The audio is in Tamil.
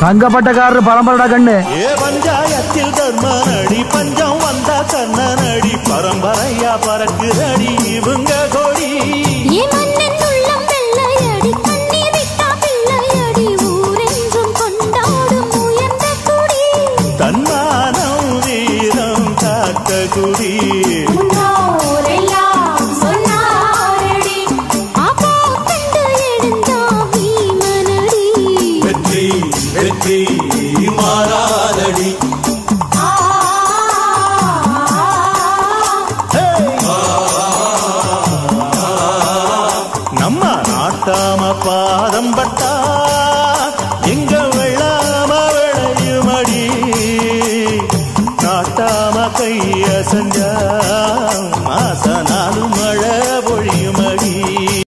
தங்கப்பட்டக்காரர் பரம்பரடா கண்ணு ஏ பஞ்சாயத்தில் தர்மனடி பஞ்சம் வந்தா கண்ணனடி பரம்பரையா பறக்குதடி இவங்க கொடி ஏ மன்னன் உள்ளம் வெள்ளையடி கண்ணீர் விட்டா பிள்ளையடி ஊரென்றும் கொண்டாடும் உயர்ந்த குடி தன்மானம் வீரம் காத்த குடி முன்னோரெல்லாம் சொன்னாரடி அப்போ கண்டு எழுந்தா வீமனடி வெற்றி வெற்றி மாறாதடி ஆ நம்ம நாட்டாம பாதம் பட்டா எங்க வெள்ளாம விளையுமடி நாட்டாம கைய செஞ்ச